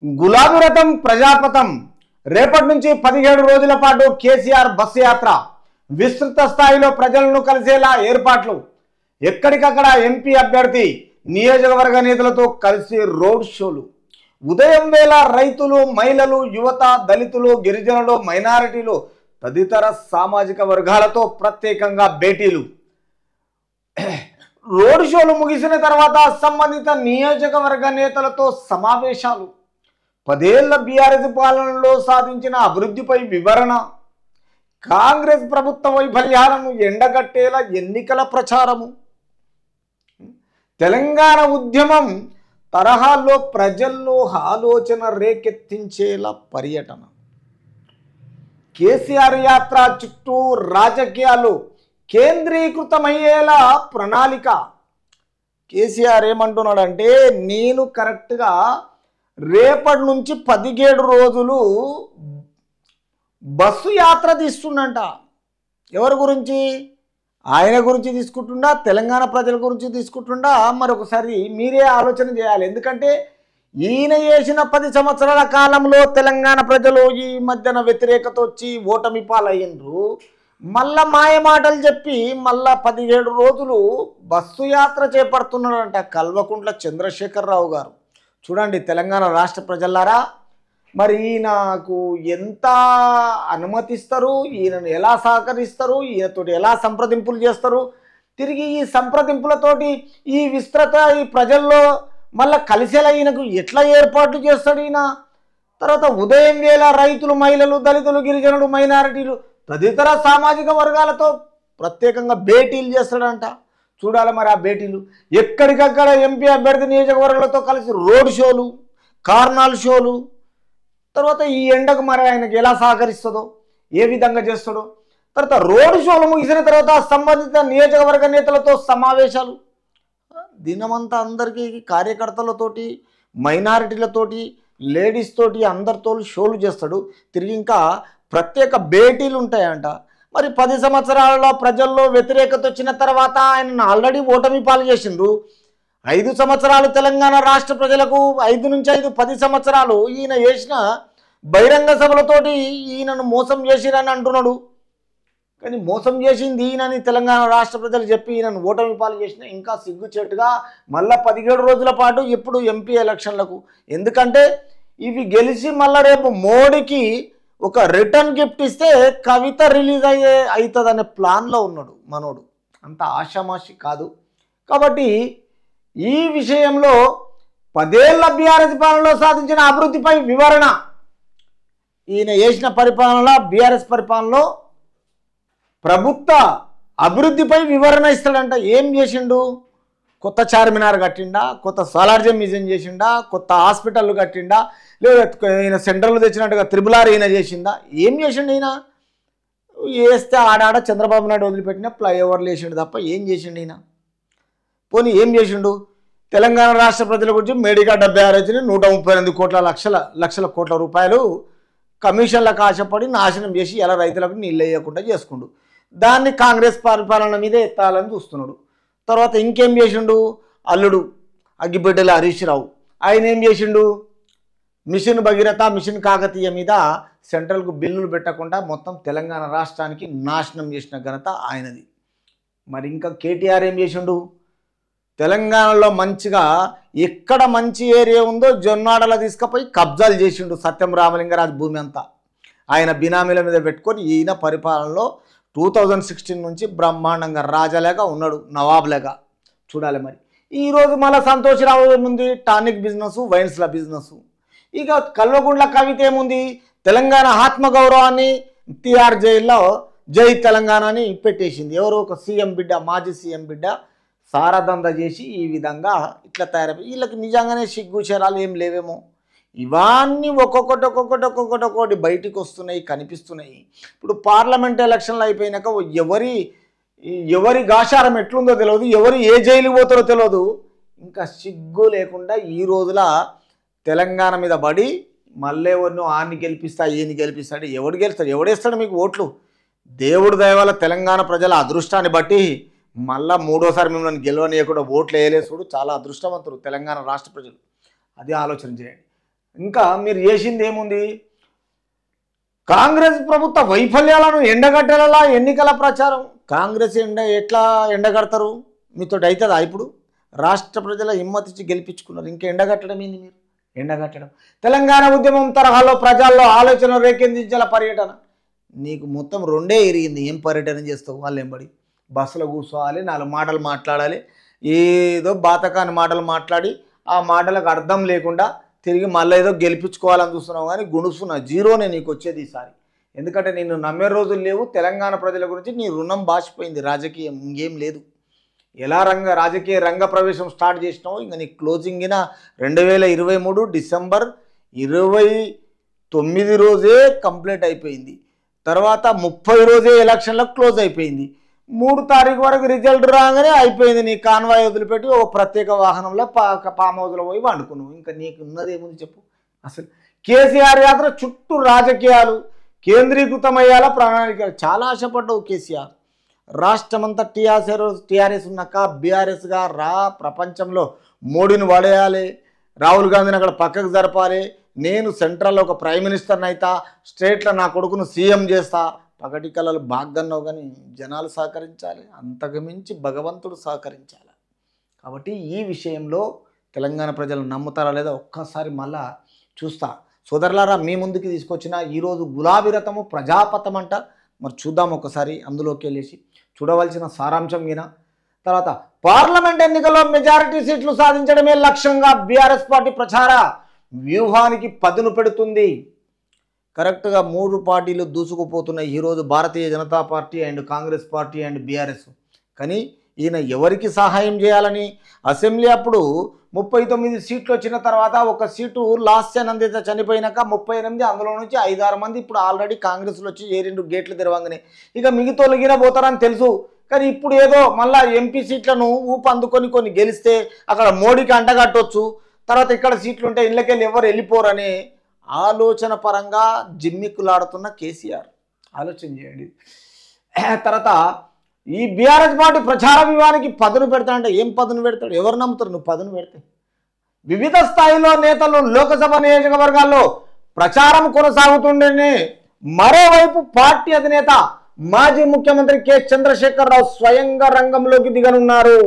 గులాబీ రథం ప్రజాపథం రేపటి నుంచి పదిహేడు రోజుల పాటు కేసీఆర్ బస్సు యాత్ర విస్తృత స్థాయిలో ప్రజలను కలిసేలా ఏర్పాట్లు ఎక్కడికక్కడ ఎంపీ అభ్యర్థి నియోజకవర్గ నేతలతో కలిసి రోడ్ షోలు ఉదయం వేళ రైతులు మహిళలు యువత దళితులు గిరిజనులు మైనారిటీలు తదితర సామాజిక వర్గాలతో ప్రత్యేకంగా భేటీలు రోడ్ షోలు ముగిసిన తర్వాత సంబంధిత నియోజకవర్గ నేతలతో సమావేశాలు పదేళ్ల బీఆర్ఎస్ పాలనలో సాధించిన అభివృద్ధిపై వివరణ కాంగ్రెస్ ప్రభుత్వ వైఫల్యాలను ఎండగట్టేలా ఎన్నికల ప్రచారము తెలంగాణ ఉద్యమం తరహాలో ప్రజల్లో ఆలోచన రేకెత్తించేలా పర్యటన కేసీఆర్ యాత్ర చుట్టూ రాజకీయాలు కేంద్రీకృతమయ్యేలా ప్రణాళిక కేసీఆర్ ఏమంటున్నాడంటే నేను కరెక్ట్గా రేపటి నుంచి పదిహేడు రోజులు బస్సు యాత్ర తీస్తుండంట ఎవరి గురించి ఆయన గురించి తీసుకుంటుండా తెలంగాణ ప్రజల గురించి తీసుకుంటుండా మరొకసారి మీరే ఆలోచన చేయాలి ఎందుకంటే ఈయన చేసిన పది సంవత్సరాల కాలంలో తెలంగాణ ప్రజలు ఈ మధ్యన వ్యతిరేకత వచ్చి ఓటమి పాలయ్యిండ్రు మళ్ళా మాయ మాటలు చెప్పి మళ్ళా పదిహేడు రోజులు బస్సు యాత్ర చేపడుతున్నాడంట కల్వకుంట్ల చంద్రశేఖరరావు గారు చూడండి తెలంగాణ రాష్ట్ర ప్రజలారా మరి ఈయనకు ఎంత అనుమతిస్తారు ఈయనను ఎలా సహకరిస్తారు ఈయనతోటి ఎలా సంప్రదింపులు చేస్తారు తిరిగి ఈ సంప్రదింపులతోటి ఈ విస్తృత ఈ ప్రజల్లో మళ్ళా కలిసేలా ఈయనకు ఎట్లా ఏర్పాట్లు చేస్తాడు ఈయన తర్వాత ఉదయం వేళ రైతులు మహిళలు దళితులు గిరిజనులు మైనారిటీలు తదితర సామాజిక వర్గాలతో ప్రత్యేకంగా భేటీలు చేస్తాడంట చూడాలి మరి ఆ భేటీలు ఎక్కడికక్కడ ఎంపీ అభ్యర్థి నియోజకవర్గాలతో కలిసి రోడ్ షోలు కార్నాల్ షోలు తర్వాత ఈ ఎండకు మరి ఆయనకి ఎలా సహకరిస్తుందో ఏ విధంగా చేస్తాడో తర్వాత రోడ్ షోలు ముగిసిన తర్వాత సంబంధిత నియోజకవర్గ నేతలతో సమావేశాలు దినమంతా అందరికీ కార్యకర్తలతోటి మైనారిటీలతోటి లేడీస్ తోటి అందరితో షోలు చేస్తాడు తిరిగి ఇంకా ప్రత్యేక భేటీలు ఉంటాయంట మరి పది సంవత్సరాలలో ప్రజల్లో వ్యతిరేకత వచ్చిన తర్వాత ఆయనను ఆల్రెడీ ఓటమి పాలు చేసిండ్రు ఐదు సంవత్సరాలు తెలంగాణ రాష్ట్ర ప్రజలకు ఐదు నుంచి ఐదు పది సంవత్సరాలు ఈయన చేసిన బహిరంగ సభలతోటి ఈయనను మోసం చేసిరని అంటున్నాడు కానీ మోసం చేసింది ఈయనని తెలంగాణ రాష్ట్ర ప్రజలు చెప్పి ఈయనను ఓటమి పాలు చేసిన ఇంకా సిగ్గుచేటుగా మళ్ళా పదిహేడు రోజుల పాటు ఎప్పుడు ఎంపీ ఎలక్షన్లకు ఎందుకంటే ఇవి గెలిచి మళ్ళా రేపు మోడీకి ఒక రిటర్న్ గిఫ్ట్ ఇస్తే కవిత రిలీజ్ అయ్యే అవుతుందనే ప్లాన్లో ఉన్నాడు మనోడు అంత ఆషామాషి కాదు కాబట్టి ఈ విషయంలో పదేళ్ల బీఆర్ఎస్ పాలనలో సాధించిన అభివృద్ధిపై వివరణ ఈయన చేసిన పరిపాలనలో బీఆర్ఎస్ పరిపాలనలో ప్రభుత్వ అభివృద్ధిపై వివరణ ఇస్తాడంట ఏం చేసిండు కొత్త చార్మినార్ కట్టిండా కొత్త సాలార్జం మ్యూజియం చేసిండా కొత్త హాస్పిటల్ కట్టిండా లేదా ఈయన సెంట్రల్ తెచ్చినట్టుగా త్రిబులార్ ఈయన చేసిందా ఏం చేసిండు ఈయన వేస్తే ఆడాడ చంద్రబాబు నాయుడు వదిలిపెట్టిన ఫ్లైఓవర్లు వేసిండు తప్ప ఏం చేసిండు ఈయన పోనీ ఏం చేసిండు తెలంగాణ రాష్ట్ర ప్రజల గురించి మేడికా డెబ్బై ఆరు వచ్చిన నూట ముప్పై ఎనిమిది కోట్ల లక్షల లక్షల కోట్ల రూపాయలు కమిషన్లకు ఆశపడి నాశనం చేసి ఎలా రైతులకు నీళ్ళు వేయకుండా చేసుకుండు దాన్ని కాంగ్రెస్ పరిపాలన మీదే ఎత్తాలని చూస్తున్నాడు తర్వాత ఇంకేం చేసిండు అల్లుడు అగ్గిపెట్టెల హరీష్ రావు ఆయన ఏం చేసిండు మిషన్ భగీరథ మిషన్ కాకతీయ మీద సెంట్రల్కు బిల్లులు పెట్టకుండా మొత్తం తెలంగాణ రాష్ట్రానికి నాశనం చేసిన ఘనత ఆయనది మరి ఇంకా కేటీఆర్ ఏం చేసిండు తెలంగాణలో మంచిగా ఎక్కడ మంచి ఏరియా ఉందో జొన్నాడలో తీసుకుపోయి కబ్జాలు చేసిండు సత్యం రామలింగరాజు భూమి అంతా ఆయన బినామీల మీద పెట్టుకొని ఈయన పరిపాలనలో టూ థౌజండ్ సిక్స్టీన్ నుంచి బ్రహ్మాండంగా రాజాలేగా ఉన్నాడు నవాబ్లేగా చూడాలి మరి ఈరోజు మళ్ళీ సంతోషరావు ఏముంది టానిక్ బిజినెస్ వైన్స్ల బిజినెస్ ఇక కల్వకుంట్ల కవిత ఏముంది తెలంగాణ ఆత్మగౌరవాన్ని తిహార్ జైల్లో జై తెలంగాణ అని పెట్టేసింది ఎవరో ఒక సీఎం బిడ్డ మాజీ సీఎం బిడ్డ సారదంద చేసి ఈ విధంగా ఇట్లా తయారైపోయి వీళ్ళకి నిజంగానే సిగ్గు చరాలు ఏం లేవేమో ఇవన్నీ ఒక్కొక్కటి ఒక్కొక్కటి ఒక్కొక్కటి ఒక్కొక్కటి బయటికి వస్తున్నాయి కనిపిస్తున్నాయి ఇప్పుడు పార్లమెంట్ ఎలక్షన్లు అయిపోయినాక ఎవరి ఎవరి గాశారం ఎట్లుందో తెలియదు ఎవరు ఏ జైలు పోతారో తెలియదు ఇంకా సిగ్గు లేకుండా ఈ రోజుల తెలంగాణ మీద పడి మళ్ళీ ఎవరినో ఆన్ని గెలిపిస్తా ఈయన్ని గెలిపిస్తాడు ఎవడు గెలుస్తాడు ఎవడేస్తాడు మీకు ఓట్లు దేవుడు దయవల్ల తెలంగాణ ప్రజల అదృష్టాన్ని బట్టి మళ్ళా మూడోసారి మిమ్మల్ని గెలవనీయకుండా ఓట్లు వేయలేసుడు చాలా అదృష్టవంతుడు తెలంగాణ రాష్ట్ర ప్రజలు అది ఆలోచన చేయండి ఇంకా మీరు చేసింది ఏముంది కాంగ్రెస్ ప్రభుత్వ వైఫల్యాలను ఎండగట్టేలా ఎన్నికల ప్రచారం కాంగ్రెస్ ఎండ ఎట్లా ఎండగడతారు మీతో అవుతుందా ఇప్పుడు రాష్ట్ర ప్రజల హిమ్మతిచ్చి గెలిపించుకున్నారు ఇంకా ఎండగట్టడం ఏంది మీరు ఎండగట్టడం తెలంగాణ ఉద్యమం తరహాలో ప్రజల్లో ఆలోచన రేకెందించాల పర్యటన నీకు మొత్తం రెండే ఎరిగింది ఏం పర్యటన చేస్తావు వాళ్ళు ఎంబడి బస్సులో కూర్చోవాలి నాలుగు మాటలు మాట్లాడాలి ఏదో బాతకాని మాటలు మాట్లాడి ఆ మాటలకు అర్థం లేకుండా తిరిగి మళ్ళీ ఏదో గెలిపించుకోవాలని చూస్తున్నావు కానీ గుణుసున్న జీరోనే నీకు వచ్చేది ఈసారి ఎందుకంటే నిన్ను నమ్మే రోజులు లేవు తెలంగాణ ప్రజల గురించి నీ రుణం బాసిపోయింది రాజకీయం ఇంకేం లేదు ఎలా రంగ రాజకీయ రంగ ప్రవేశం స్టార్ట్ చేసినావు ఇంకా నీ క్లోజింగిన రెండు వేల ఇరవై మూడు డిసెంబర్ ఇరవై తొమ్మిది రోజే కంప్లీట్ అయిపోయింది తర్వాత ముప్పై రోజే ఎలక్షన్లకు క్లోజ్ అయిపోయింది మూడు తారీఖు వరకు రిజల్ట్ రాగానే అయిపోయింది నీ కాన్వాయ్ వదిలిపెట్టి ఓ ప్రత్యేక వాహనంలో పా పామ్ హౌస్లో పోయి వండుకున్నావు ఇంకా నీకు ఉన్నది ఏముంది చెప్పు అసలు కేసీఆర్ యాత్ర చుట్టూ రాజకీయాలు కేంద్రీకృతమయ్యేలా ప్రణాళిక చాలా ఆశపడ్డావు కేసీఆర్ రాష్ట్రమంతా టీఆర్ఎస్ టీఆర్ఎస్ ఉన్నాక బీఆర్ఎస్గా రా ప్రపంచంలో మోడీని వడేయాలి రాహుల్ గాంధీని అక్కడ పక్కకు జరపాలి నేను సెంట్రల్లో ఒక ప్రైమ్ మినిస్టర్ని అయితా స్టేట్లో నా కొడుకును సీఎం చేస్తా పగటి కళలు బాగ్గన్నావు కానీ జనాలు సహకరించాలి అంతకు మించి భగవంతుడు సహకరించాలి కాబట్టి ఈ విషయంలో తెలంగాణ ప్రజలు నమ్ముతారా లేదా ఒక్కసారి మళ్ళా చూస్తా సోదరులారా మీ ముందుకి తీసుకొచ్చిన ఈరోజు గులాబీ రథము ప్రజాపథం అంట మరి చూద్దాం ఒకసారి అందులోకి వెళ్ళేసి చూడవలసిన సారాంశం ఈయన తర్వాత పార్లమెంట్ ఎన్నికల్లో మెజారిటీ సీట్లు సాధించడమే లక్ష్యంగా బీఆర్ఎస్ పార్టీ ప్రచార వ్యూహానికి పదును పెడుతుంది కరెక్ట్గా మూడు పార్టీలు దూసుకుపోతున్నాయి ఈరోజు Bharatiya Janata party and Congress party and BRS కానీ ఈయన ఎవరికి సహాయం చేయాలని అసెంబ్లీ అప్పుడు ముప్పై తొమ్మిది సీట్లు వచ్చిన తర్వాత ఒక సీటు లాస్ట్ నందిత చనిపోయినాక ముప్పై ఎనిమిది అందులో నుంచి ఐదారు మంది ఇప్పుడు ఆల్రెడీ కాంగ్రెస్లో వచ్చి ఏ రెండు గేట్లు తెరవంగానే ఇక మిగతా గిన పోతారని తెలుసు కానీ ఇప్పుడు ఏదో మళ్ళా ఎంపీ సీట్లను ఊపు అందుకొని కొన్ని గెలిస్తే అక్కడ మోడీకి అంటగట్టొచ్చు తర్వాత ఇక్కడ సీట్లు ఉంటే ఇళ్ళకెళ్ళి ఎవరు వెళ్ళిపోరనే ఆలోచన పరంగా జిమ్మిక్కులాడుతున్న కేసీఆర్ ఆలోచన చేయండి తర్వాత ఈ బీఆర్ఎస్ పార్టీ ప్రచార వ్యూహానికి పదును పెడతాడంటే ఏం పదును పెడతాడు ఎవరు నమ్ముతారు నువ్వు పదును పెడితే వివిధ స్థాయిలో నేతలు లోకసభ నియోజకవర్గాల్లో ప్రచారం కొనసాగుతుండేనే మరోవైపు పార్టీ అధినేత మాజీ ముఖ్యమంత్రి కె చంద్రశేఖరరావు స్వయంగా రంగంలోకి దిగనున్నారు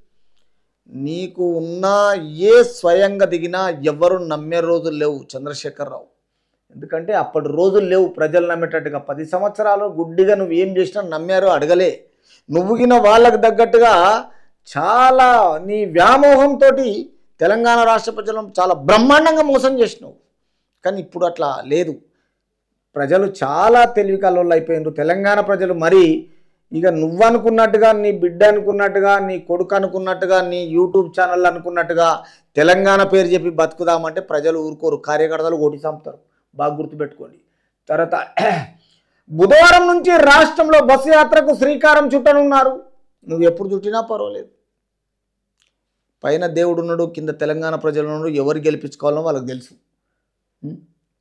నీకు ఉన్న ఏ స్వయంగా దిగినా ఎవరు నమ్మే రోజులు లేవు చంద్రశేఖరరావు ఎందుకంటే అప్పటి రోజులు లేవు ప్రజలు నమ్మేటట్టుగా పది సంవత్సరాలు గుడ్డిగా నువ్వు ఏం చేసినా నమ్మారో అడగలే నువ్వు గిన వాళ్ళకు తగ్గట్టుగా చాలా నీ వ్యామోహంతో తెలంగాణ రాష్ట్ర ప్రజలను చాలా బ్రహ్మాండంగా మోసం చేసినావు కానీ ఇప్పుడు అట్లా లేదు ప్రజలు చాలా తెలివి కల్లోళ్ళు అయిపోయినారు తెలంగాణ ప్రజలు మరి ఇక నువ్వు అనుకున్నట్టుగా నీ బిడ్డ అనుకున్నట్టుగా నీ కొడుకు అనుకున్నట్టుగా నీ యూట్యూబ్ ఛానల్ అనుకున్నట్టుగా తెలంగాణ పేరు చెప్పి బతుకుదామంటే ప్రజలు ఊరుకోరు కార్యకర్తలు ఓటి చంపుతారు బాగా గుర్తుపెట్టుకోండి తర్వాత బుధవారం నుంచి రాష్ట్రంలో బస్సు యాత్రకు శ్రీకారం చుట్టనున్నారు నువ్వు ఎప్పుడు చుట్టినా పర్వాలేదు పైన దేవుడు ఉన్నాడు కింద తెలంగాణ ప్రజలు ఉన్నాడు ఎవరు గెలిపించుకోవాలో వాళ్ళకి తెలుసు ఉం?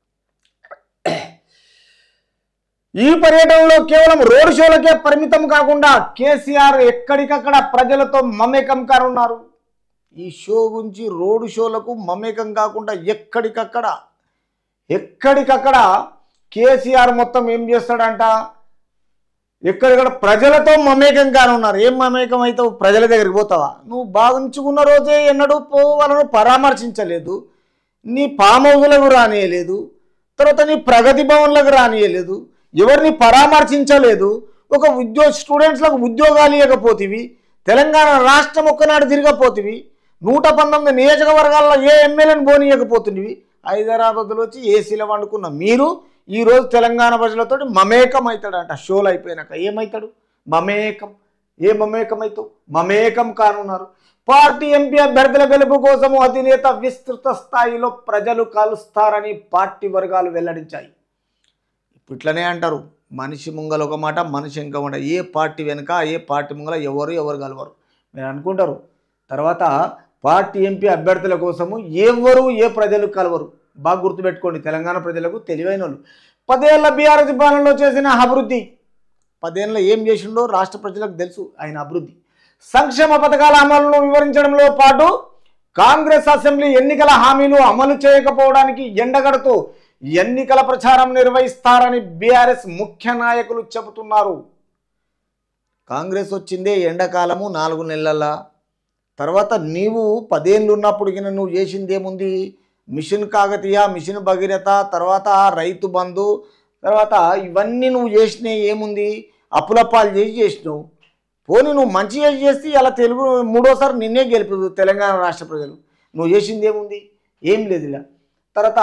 ఈ పర్యటనలో కేవలం రోడ్ షోలకే పరిమితం కాకుండా కేసీఆర్ ఎక్కడికక్కడ ప్రజలతో మమేకం కానున్నారు ఈ షో గురించి రోడ్ షోలకు మమేకం కాకుండా ఎక్కడికక్కడ ఎక్కడికక్కడ కేసీఆర్ మొత్తం ఏం చేస్తాడంట ఎక్కడిక్కడ ప్రజలతో మమేకం కానున్నారు ఏం మమేకం అవుతావు ప్రజల దగ్గరికి పోతావా నువ్వు బాగుంచుకున్న రోజే ఎన్నడూ పో వాళ్ళను పరామర్శించలేదు నీ ఫామ్ హౌస్లకు రానియలేదు తర్వాత నీ ప్రగతి భవన్లకు రానియలేదు ఎవరిని పరామర్శించలేదు ఒక ఉద్యోగ స్టూడెంట్స్లకు ఉద్యోగాలు ఇవ్వకపోతివి తెలంగాణ రాష్ట్రం ఒక్కనాడు తిరగపోతివి నూట పంతొమ్మిది నియోజకవర్గాల్లో ఏ ఎమ్మెల్యేని పోనీయకపోతున్నవి హైదరాబాద్లో వచ్చి ఏసీలో వండుకున్న మీరు ఈరోజు తెలంగాణ ప్రజలతో మమేకం అవుతాడంట షోలు అయిపోయినాక ఏమవుతాడు మమేకం ఏ మమేకం అవుతావు మమేకం కానున్నారు పార్టీ ఎంపీ అభ్యర్థుల గెలుపు కోసము అధినేత విస్తృత స్థాయిలో ప్రజలు కలుస్తారని పార్టీ వర్గాలు వెల్లడించాయి ఇప్పుడు ఇట్లనే అంటారు మనిషి ముంగల ఒక మాట మనిషి ఇంకా మాట ఏ పార్టీ వెనుక ఏ పార్టీ ముంగల ఎవరు ఎవరు కలవరు మీరు అనుకుంటారు తర్వాత పార్టీ ఎంపీ అభ్యర్థుల కోసము ఎవరు ఏ ప్రజలు కలవరు బాగా గుర్తుపెట్టుకోండి తెలంగాణ ప్రజలకు తెలివైన వాళ్ళు పదేళ్ల బీఆర్ఎస్ పాలనలో చేసిన అభివృద్ధి పదేళ్ళ ఏం చేసిండో రాష్ట్ర ప్రజలకు తెలుసు ఆయన అభివృద్ధి సంక్షేమ పథకాల అమలును వివరించడంలో పాటు కాంగ్రెస్ అసెంబ్లీ ఎన్నికల హామీలు అమలు చేయకపోవడానికి ఎండగడుతూ ఎన్నికల ప్రచారం నిర్వహిస్తారని బీఆర్ఎస్ ముఖ్య నాయకులు చెబుతున్నారు కాంగ్రెస్ వచ్చిందే ఎండాకాలము నాలుగు నెలల తర్వాత నీవు పదేళ్ళు ఉన్నప్పటికి నువ్వు చేసింది ఏముంది మిషన్ కాకతీయ మిషన్ భగీరథ తర్వాత రైతు బంధు తర్వాత ఇవన్నీ నువ్వు చేసినవి ఏముంది అప్పులప్పాలు చేసి చేసినావు పోనీ నువ్వు మంచి చేసి చేస్తే అలా తెలుగు మూడోసారి నిన్నే గెలుపు తెలంగాణ రాష్ట్ర ప్రజలు నువ్వు చేసింది ఏముంది ఏం లేదు ఇలా తర్వాత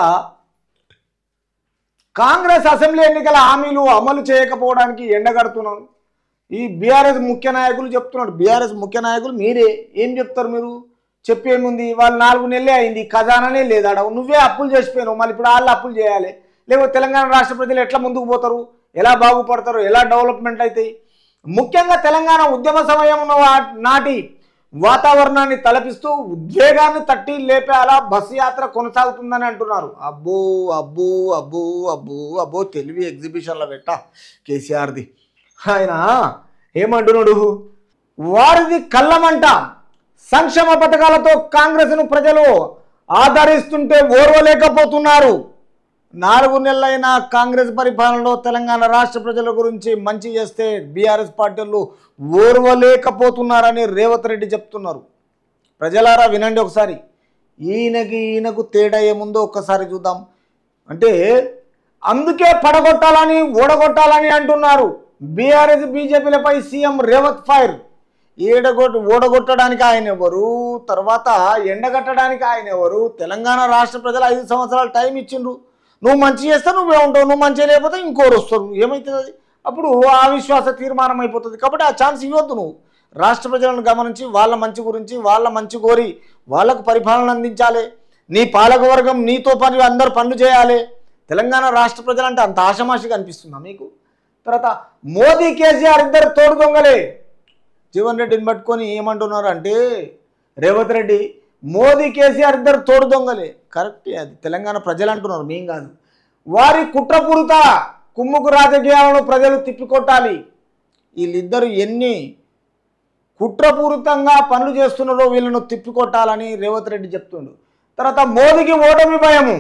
కాంగ్రెస్ అసెంబ్లీ ఎన్నికల హామీలు అమలు చేయకపోవడానికి ఎండగడుతున్నాను ఈ బీఆర్ఎస్ ముఖ్య నాయకులు చెప్తున్నాడు బీఆర్ఎస్ ముఖ్య నాయకులు మీరే ఏం చెప్తారు మీరు చెప్పేముంది వాళ్ళు నాలుగు నెలలే అయింది ఖజానానే లేదాడ నువ్వే అప్పులు చేసిపోయినావు మళ్ళీ ఇప్పుడు వాళ్ళు అప్పులు చేయాలి లేకపోతే తెలంగాణ రాష్ట్ర ప్రజలు ఎట్లా ముందుకు పోతారు ఎలా బాగుపడతారు ఎలా డెవలప్మెంట్ అవుతాయి ముఖ్యంగా తెలంగాణ ఉద్యమ సమయం నాటి వాతావరణాన్ని తలపిస్తూ ఉద్వేగాన్ని తట్టి లేపే అలా బస్సు యాత్ర కొనసాగుతుందని అంటున్నారు అబ్బో అబ్బో అబ్బో అబ్బో అబ్బో తెలివి ఎగ్జిబిషన్లో పెట్ట కేసీఆర్ది ఆయన ఏమంటున్నాడు వారిది కళ్ళమంట సంక్షేమ పథకాలతో కాంగ్రెస్ను ప్రజలు ఆదరిస్తుంటే ఓర్వలేకపోతున్నారు నాలుగు నెలలైన కాంగ్రెస్ పరిపాలనలో తెలంగాణ రాష్ట్ర ప్రజల గురించి మంచి చేస్తే బీఆర్ఎస్ పార్టీలు ఓర్వలేకపోతున్నారని రేవంత్ రెడ్డి చెప్తున్నారు ప్రజలారా వినండి ఒకసారి ఈయనకి ఈయనకు తేడా ఏముందో ఒక్కసారి చూద్దాం అంటే అందుకే పడగొట్టాలని ఓడగొట్టాలని అంటున్నారు బీఆర్ఎస్ బీజేపీలపై సీఎం రేవంత్ ఫైర్ ఏడగొట్టు ఓడగొట్టడానికి ఆయన ఎవరు తర్వాత ఎండగట్టడానికి ఆయన ఎవరు తెలంగాణ రాష్ట్ర ప్రజలు ఐదు సంవత్సరాలు టైం ఇచ్చిండ్రు నువ్వు మంచి చేస్తే నువ్వే ఉంటావు నువ్వు మంచి లేకపోతే ఇంకోరు వస్తారు ఏమవుతుంది అది అప్పుడు ఆ విశ్వాస తీర్మానం అయిపోతుంది కాబట్టి ఆ ఛాన్స్ ఇవ్వద్దు నువ్వు రాష్ట్ర ప్రజలను గమనించి వాళ్ళ మంచి గురించి వాళ్ళ మంచి కోరి వాళ్ళకు పరిపాలన అందించాలి నీ పాలక వర్గం నీతో పని అందరు పనులు చేయాలి తెలంగాణ రాష్ట్ర ప్రజలంటే అంత ఆషమాషిగా అనిపిస్తుందా మీకు తర్వాత మోదీ కేసీఆర్ ఇద్దరు తోడు దొంగలే జీవన్ రెడ్డిని పట్టుకొని ఏమంటున్నారు అంటే రేవంత్ రెడ్డి మోదీ కేసీఆర్ ఇద్దరు తోడు దొంగలే కరెక్టే అది తెలంగాణ ప్రజలు అంటున్నారు మేం కాదు వారి కుట్రపూరిత కుమ్ముకు రాజకీయాలను ప్రజలు తిప్పికొట్టాలి వీళ్ళిద్దరు ఎన్ని కుట్రపూరితంగా పనులు చేస్తున్నారో వీళ్ళను తిప్పికొట్టాలని రేవంత్ రెడ్డి చెప్తుండు తర్వాత మోదీకి ఓటమి భయము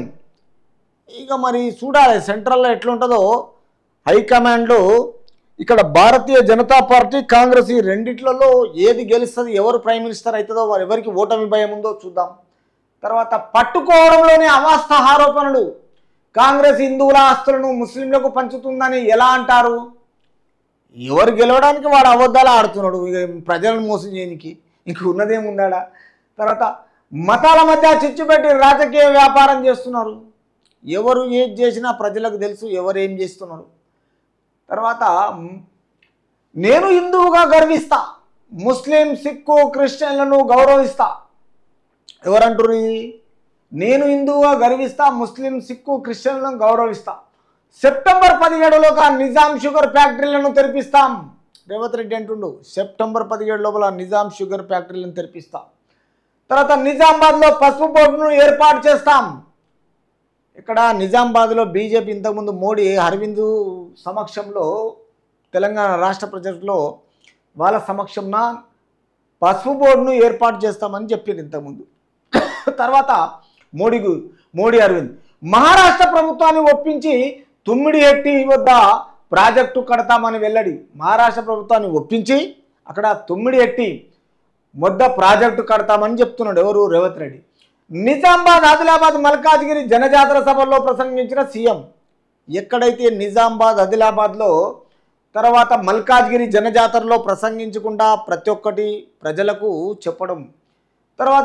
ఇక మరి చూడాలి సెంట్రల్లో ఎట్లుంటుందో హైకమాండ్లో ఇక్కడ భారతీయ జనతా పార్టీ కాంగ్రెస్ ఈ రెండిట్లలో ఏది గెలుస్తుంది ఎవరు ప్రైమ్ మినిస్టర్ అవుతుందో వారు ఎవరికి ఓటమి భయం ఉందో చూద్దాం తర్వాత పట్టుకోవడంలోని అవాస్తవ ఆరోపణలు కాంగ్రెస్ హిందువుల ఆస్తులను ముస్లింలకు పంచుతుందని ఎలా అంటారు ఎవరు గెలవడానికి వాడు అబద్ధాలు ఆడుతున్నాడు ఇక ప్రజలను మోసం చేయడానికి ఇంక ఉన్నదేముందాడా తర్వాత మతాల మధ్య చిచ్చు పెట్టి రాజకీయ వ్యాపారం చేస్తున్నారు ఎవరు ఏది చేసినా ప్రజలకు తెలుసు ఎవరు ఏం చేస్తున్నారు తర్వాత మ్, నేను హిందువుగా గర్విస్తా ముస్లిం సిక్కు క్రిస్టియన్లను గౌరవిస్తా ఎవరంటారు ఇది నేను హిందువుగా గర్విస్తా ముస్లిం సిక్కు క్రిస్టియన్లను గౌరవిస్తా సెప్టెంబర్ పదిహేడులోగా నిజాం షుగర్ ఫ్యాక్టరీలను తెరిపిస్తాం రేవంత్ రెడ్డి అంటుండు సెప్టెంబర్ పదిహేడు లోపల నిజాం షుగర్ ఫ్యాక్టరీలను తెరిపిస్తాం తర్వాత నిజామాబాద్లో పసుపు బోర్డును ఏర్పాటు చేస్తాం ఇక్కడ నిజామాబాద్లో బీజేపీ ఇంతకుముందు మోడీ అరవింద్ సమక్షంలో తెలంగాణ రాష్ట్ర ప్రజల్లో వాళ్ళ సమక్షంన పసుపు బోర్డును ఏర్పాటు చేస్తామని చెప్పింది ఇంతకుముందు తర్వాత మోడీ గు- మోడీ అరవింద్ మహారాష్ట్ర ప్రభుత్వాన్ని ఒప్పించి తుమ్మిడి ఎట్టి వద్ద ప్రాజెక్టు కడతామని వెల్లడి మహారాష్ట్ర ప్రభుత్వాన్ని ఒప్పించి అక్కడ తుమ్మిడి ఎట్టి వద్ద ప్రాజెక్టు కడతామని చెప్తున్నాడు ఎవరు రేవంత్ రెడ్డి నిజామాబాద్ ఆదిలాబాద్ మల్కాజ్గిరి జనజాతర సభల్లో ప్రసంగించిన సీఎం ఎక్కడైతే నిజామాబాద్ ఆదిలాబాద్లో తర్వాత మల్కాజ్గిరి జనజాతరలో ప్రసంగించకుండా ప్రతి ఒక్కటి ప్రజలకు చెప్పడం తర్వాత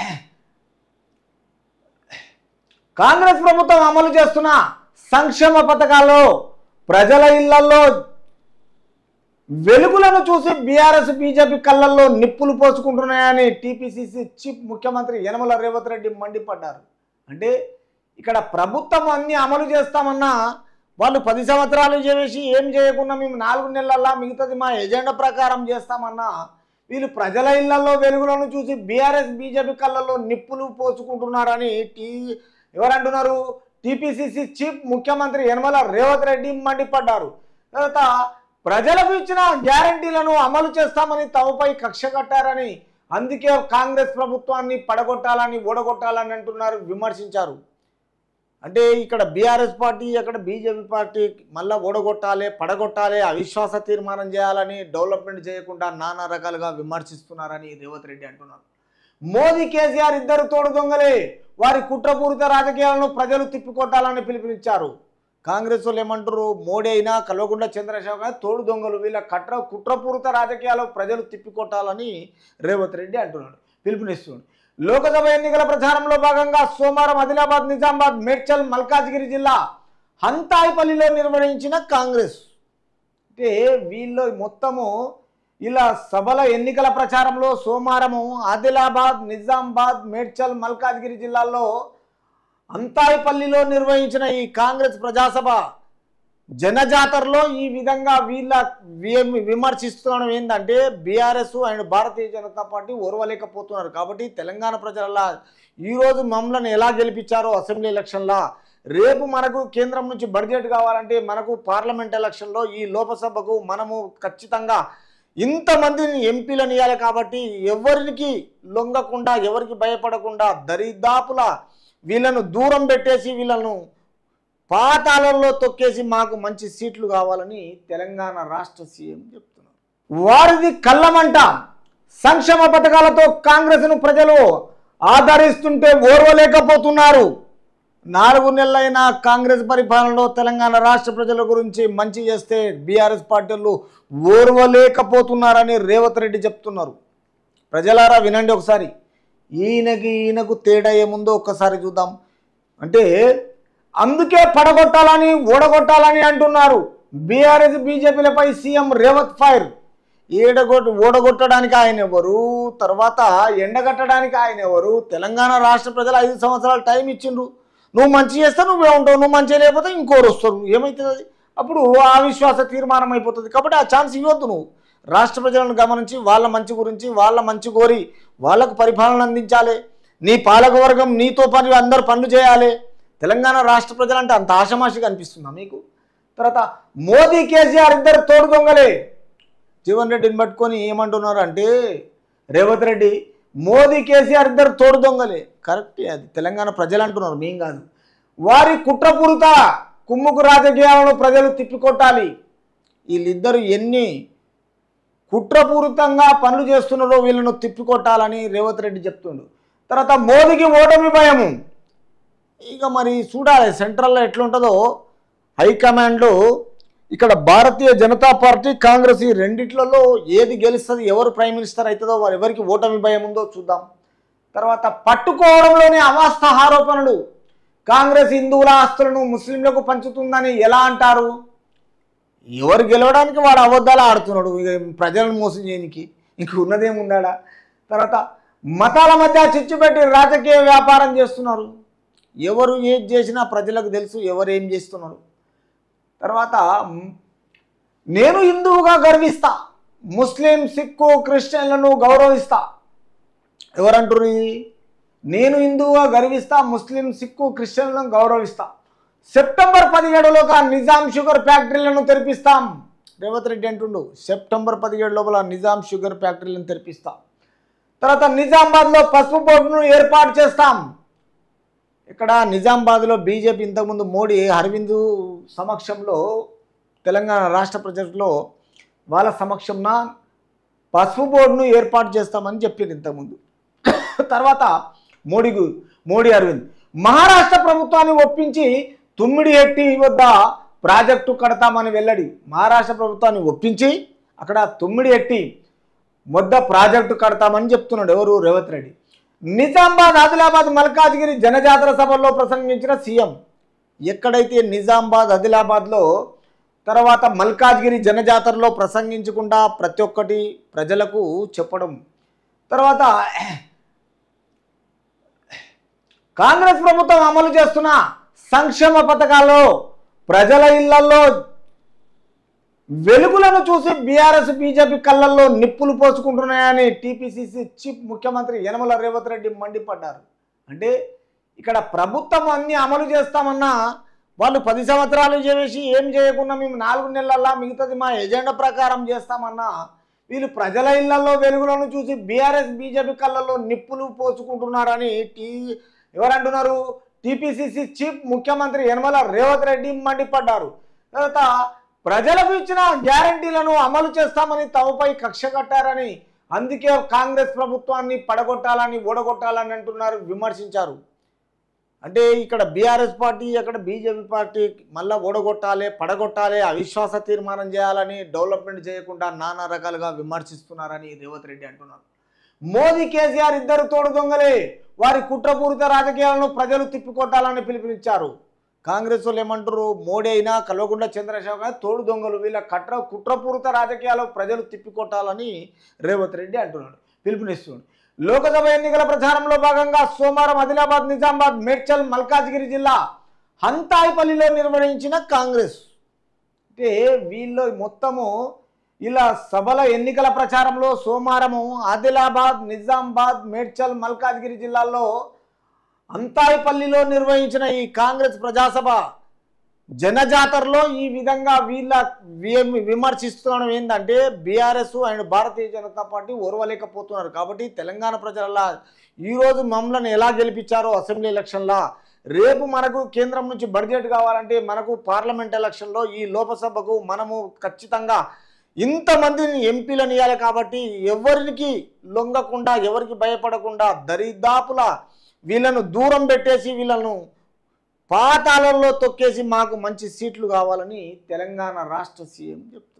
కాంగ్రెస్ ప్రభుత్వం అమలు చేస్తున్న సంక్షేమ పథకాల్లో ప్రజల ఇళ్లలో వెలుగులను చూసి బీఆర్ఎస్ బీజేపీ కళ్ళల్లో నిప్పులు పోసుకుంటున్నాయని టీపీసీసీ చీఫ్ ముఖ్యమంత్రి యనమల రేవంత్ రెడ్డి మండిపడ్డారు అంటే ఇక్కడ ప్రభుత్వం అన్ని అమలు చేస్తామన్నా వాళ్ళు పది సంవత్సరాలు చేసి ఏం చేయకుండా మేము నాలుగు నెలల్లో మిగతాది మా ఎజెండా ప్రకారం చేస్తామన్నా వీళ్ళు ప్రజల ఇళ్లలో వెలుగులను చూసి బీఆర్ఎస్ బీజేపీ కళ్ళల్లో నిప్పులు పోసుకుంటున్నారని టీ ఎవరంటున్నారు టీపీసీసీ చీఫ్ ముఖ్యమంత్రి యనమల రేవంత్ రెడ్డి మండిపడ్డారు తర్వాత ప్రజలకు ఇచ్చిన గ్యారంటీలను అమలు చేస్తామని తమపై కక్ష కట్టారని అందుకే కాంగ్రెస్ ప్రభుత్వాన్ని పడగొట్టాలని ఓడగొట్టాలని అంటున్నారు విమర్శించారు అంటే ఇక్కడ బీఆర్ఎస్ పార్టీ అక్కడ బీజేపీ పార్టీ మళ్ళీ ఓడగొట్టాలి పడగొట్టాలి అవిశ్వాస తీర్మానం చేయాలని డెవలప్మెంట్ చేయకుండా నానా రకాలుగా విమర్శిస్తున్నారని రేవంత్ రెడ్డి అంటున్నారు మోదీ కేసీఆర్ ఇద్దరు తోడు దొంగలే వారి కుట్రపూరిత రాజకీయాలను ప్రజలు తిప్పికొట్టాలని పిలుపునిచ్చారు కాంగ్రెస్ వాళ్ళు ఏమంటారు మోడీ అయినా కల్వకుంట్ల చంద్రశేఖర్ గారు తోడు దొంగలు వీళ్ళ కట్ర కుట్రపూరిత రాజకీయాలు ప్రజలు తిప్పికొట్టాలని రేవంత్ రెడ్డి అంటున్నాడు పిలుపునిస్తున్నాడు లోకసభ ఎన్నికల ప్రచారంలో భాగంగా సోమవారం ఆదిలాబాద్ నిజామాబాద్ మేడ్చల్ మల్కాజ్గిరి జిల్లా హంతాయిపల్లిలో నిర్వహించిన కాంగ్రెస్ అంటే వీళ్ళు మొత్తము ఇలా సభల ఎన్నికల ప్రచారంలో సోమవారము ఆదిలాబాద్ నిజామాబాద్ మేడ్చల్ మల్కాజ్గిరి జిల్లాల్లో అంతాయిపల్లిలో నిర్వహించిన ఈ కాంగ్రెస్ ప్రజాసభ జనజాతరలో ఈ విధంగా వీళ్ళ వి- విమర్శిస్తున్నాం ఏంటంటే BRS and Bharatiya Janata party ఓర్వలేకపోతున్నారు కాబట్టి తెలంగాణ ప్రజల ఈరోజు మమ్మల్ని ఎలా గెలిపించారో అసెంబ్లీ ఎలక్షన్లా రేపు మనకు కేంద్రం నుంచి బడ్జెట్ కావాలంటే మనకు పార్లమెంట్ ఎలక్షన్లో ఈ లోకసభకు మనము ఖచ్చితంగా ఇంతమందిని ఎంపీలను ఇవ్వాలి కాబట్టి ఎవరికి లొంగకుండా ఎవరికి భయపడకుండా దరిదాపుల వీళ్ళను దూరం పెట్టేసి వీళ్ళను పాతాళంలో తొక్కేసి మాకు మంచి సీట్లు కావాలని తెలంగాణ రాష్ట్ర సీఎం చెప్తున్నారు వారిది కళ్ళమంట సంక్షేమ పథకాలతో కాంగ్రెస్ను ప్రజలు ఆదరిస్తుంటే ఓర్వలేకపోతున్నారు నాలుగు నెలలైన కాంగ్రెస్ పరిపాలనలో తెలంగాణ రాష్ట్ర ప్రజల గురించి మంచి చేస్తే బీఆర్ఎస్ పార్టీలు ఓర్వలేకపోతున్నారని రేవంత్ రెడ్డి చెప్తున్నారు ప్రజలారా వినండి ఒకసారి ఈయనకి ఈయనకు తేడా ఏముందో ఒక్కసారి చూద్దాం అంటే అందుకే పడగొట్టాలని ఓడగొట్టాలని అంటున్నారు బీఆర్ఎస్ బీజేపీలపై సీఎం రేవంత్ ఫైర్ ఏడగొట్టు ఓడగొట్టడానికి ఆయన ఎవరు తర్వాత ఎండగట్టడానికి ఆయన ఎవరు తెలంగాణ రాష్ట్ర ప్రజలు ఐదు సంవత్సరాలు టైం ఇచ్చిండ్రు నువ్వు మంచి చేస్తే నువ్వే ఉంటావు నువ్వు మంచి లేకపోతే ఇంకోరు వస్తారు ఏమవుతుంది అది? అప్పుడు అవిశ్వాస తీర్మానం అయిపోతుంది కాబట్టి ఆ ఛాన్స్ ఇవ్వద్దు నువ్వు రాష్ట్ర ప్రజలను గమనించి వాళ్ళ మంచి గురించి వాళ్ళ మంచి కోరి వాళ్ళకు పరిపాలన అందించాలి నీ పాలకవర్గం నీతో పని అందరు పనులు చేయాలి తెలంగాణ రాష్ట్ర ప్రజలంటే అంత ఆషమాషిగా అనిపిస్తుందా మీకు తర్వాత మోదీ కేసీఆర్ ఇద్దరు తోడు దొంగలే జీవన్ రెడ్డిని పట్టుకొని ఏమంటున్నారు అంటే రేవంత్ రెడ్డి మోదీ కేసీఆర్ ఇద్దరు తోడు దొంగలే కరెక్టే అది తెలంగాణ ప్రజలు అంటున్నారు మేం కాదు వారి కుట్రపూరిత కుమ్ముకు రాజకీయాలను ప్రజలు తిప్పికొట్టాలి వీళ్ళిద్దరు ఎన్ని కుట్రపూరితంగా పనులు చేస్తున్నారో వీళ్ళను తిప్పికొట్టాలని రేవంత్ రెడ్డి చెప్తుండు తర్వాత మోదీకి ఓటమి భయము ఇక మరి చూడాలి సెంట్రల్లో ఎట్లుంటుందో హైకమాండ్లో ఇక్కడ భారతీయ జనతా పార్టీ కాంగ్రెస్ ఈ రెండిట్లలో ఏది గెలుస్తుంది ఎవరు ప్రైమ్ మినిస్టర్ అవుతుందో వారు ఎవరికి ఓటమి భయం ఉందో చూద్దాం తర్వాత పట్టుకోవడంలోని అవాస్తవ ఆరోపణలు కాంగ్రెస్ హిందువుల ఆస్తులను ముస్లింలకు పంచుతుందని ఎలా అంటారు ఎవరు గెలవడానికి వాడు అబద్ధాలు ఆడుతున్నాడు ఇక ప్రజలను మోసం చేయనికి ఇంక ఉన్నదేం ఉందాడా తర్వాత మతాల మధ్య చిచ్చు పెట్టి రాజకీయ వ్యాపారం చేస్తున్నారు ఎవరు ఏది చేసినా ప్రజలకు తెలుసు ఎవరు ఏం చేస్తున్నారు తర్వాత మ్, నేను హిందువుగా గర్విస్తా ముస్లిం సిక్కు క్రిస్టియన్లను గౌరవిస్తా ఎవరంటారు ఇది నేను హిందువుగా గర్విస్తా ముస్లిం సిక్కు క్రిస్టియన్లను గౌరవిస్తా సెప్టెంబర్ పదిహేడులోగా నిజాం షుగర్ ఫ్యాక్టరీలను తెరిపిస్తాం రేవంత్ రెడ్డి అంటుండు సెప్టెంబర్ పదిహేడు లోపల నిజాం షుగర్ ఫ్యాక్టరీలను తెరిపిస్తాం తర్వాత నిజామాబాద్లో పసుపు బోర్డును ఏర్పాటు చేస్తాం ఇక్కడ నిజామాబాద్లో బీజేపీ ఇంతకుముందు మోడీ అరవింద్ సమక్షంలో తెలంగాణ రాష్ట్ర ప్రజల్లో వాళ్ళ సమక్షంన పసుపు బోర్డును ఏర్పాటు చేస్తామని చెప్పింది ఇంతకుముందు తర్వాత మోడీ గు- మోడీ అరవింద్ మహారాష్ట్ర ప్రభుత్వాన్ని ఒప్పించి తుమ్మిడి ఎట్టి వద్ద ప్రాజెక్టు కడతామని వెల్లడి మహారాష్ట్ర ప్రభుత్వాన్ని ఒప్పించి అక్కడ తుమ్మిడి ఎట్టి వద్ద ప్రాజెక్టు కడతామని చెప్తున్నాడు ఎవరు రేవంత్ రెడ్డి నిజామాబాద్ ఆదిలాబాద్ మల్కాజ్గిరి జనజాతర సభల్లో ప్రసంగించిన సీఎం ఎక్కడైతే నిజామాబాద్ ఆదిలాబాద్లో తర్వాత మల్కాజ్గిరి జనజాతరలో ప్రసంగించకుండా ప్రతి ఒక్కటి ప్రజలకు చెప్పడం తర్వాత కాంగ్రెస్ ప్రభుత్వం అమలు చేస్తున్న సంక్షేమ పథకాల్లో ప్రజల ఇళ్లలో వెలుగులను చూసి బీఆర్ఎస్ బీజేపీ కళ్ళల్లో నిప్పులు పోసుకుంటున్నాయని టీపీసీసీ చీఫ్ ముఖ్యమంత్రి యనమల రేవంత్ రెడ్డి మండిపడ్డారు అంటే ఇక్కడ ప్రభుత్వం అన్ని అమలు చేస్తామన్నా వాళ్ళు పది సంవత్సరాలు చేసి ఏం చేయకుండా మేము నాలుగు నెలల్లో మిగతాది మా ఎజెండా ప్రకారం చేస్తామన్నా వీళ్ళు ప్రజల ఇళ్లలో వెలుగులను చూసి బీఆర్ఎస్ బీజేపీ కళ్ళల్లో నిప్పులు పోసుకుంటున్నారని టీ ఎవరంటున్నారు టీపీసీసీ చీఫ్ ముఖ్యమంత్రి యనమల రేవంత్ రెడ్డి మండిపడ్డారు తర్వాత ప్రజలకు ఇచ్చిన గ్యారంటీలను అమలు చేస్తామని తమపై కక్ష కట్టారని అందుకే కాంగ్రెస్ ప్రభుత్వాన్ని పడగొట్టాలని ఓడగొట్టాలని అంటున్నారు విమర్శించారు అంటే ఇక్కడ బీఆర్ఎస్ పార్టీ అక్కడ బీజేపీ పార్టీ మళ్ళీ ఓడగొట్టాలి పడగొట్టాలి అవిశ్వాస తీర్మానం చేయాలని డెవలప్మెంట్ చేయకుండా నానా రకాలుగా విమర్శిస్తున్నారని రేవంత్ రెడ్డి అంటున్నారు మోదీ కేసీఆర్ ఇద్దరు తోడు దొంగలే వారి కుట్రపూరిత రాజకీయాలను ప్రజలు తిప్పికొట్టాలని పిలుపునిచ్చారు కాంగ్రెస్ వాళ్ళు ఏమంటారు మోడీ అయినా కల్వకుంట్ల చంద్రశేఖర్ గారు తోడు దొంగలు వీళ్ళ కట్ర కుట్రపూరిత రాజకీయాలు ప్రజలు తిప్పికొట్టాలని రేవంత్ రెడ్డి అంటున్నాడు పిలుపునిస్తున్నాడు లోక్సభ ఎన్నికల ప్రచారంలో భాగంగా సోమవారం ఆదిలాబాద్ నిజామాబాద్ మేడ్చల్ మల్కాజ్గిరి జిల్లా హంతాయిపల్లిలో నిర్వహించిన కాంగ్రెస్ అంటే వీళ్ళు మొత్తము ఇలా సభల ఎన్నికల ప్రచారంలో సోమవారము ఆదిలాబాద్ నిజామాబాద్ మేడ్చల్ మల్కాజ్గిరి జిల్లాల్లో అంతాయిపల్లిలో నిర్వహించిన ఈ కాంగ్రెస్ ప్రజాసభ జనజాతరలో ఈ విధంగా వీళ్ళ వి- విమర్శిస్తున్నాం ఏంటంటే BRS and Bharatiya Janata party ఓర్వలేకపోతున్నారు కాబట్టి తెలంగాణ ప్రజల ఈరోజు మమ్మల్ని ఎలా గెలిపించారో అసెంబ్లీ ఎలక్షన్లా రేపు మనకు కేంద్రం నుంచి బడ్జెట్ కావాలంటే మనకు పార్లమెంట్ ఎలక్షన్లో ఈ లోకసభకు మనము ఖచ్చితంగా ఇంతమందిని ఎంపీలను ఇవ్వాలి కాబట్టి ఎవరికి లొంగకుండా ఎవరికి భయపడకుండా దరిదాపుల వీళ్ళను దూరం పెట్టేసి వీళ్ళను పాతాళంలో తొక్కేసి మాకు మంచి సీట్లు కావాలని తెలంగాణ రాష్ట్ర సీఎం చెప్తున్నారు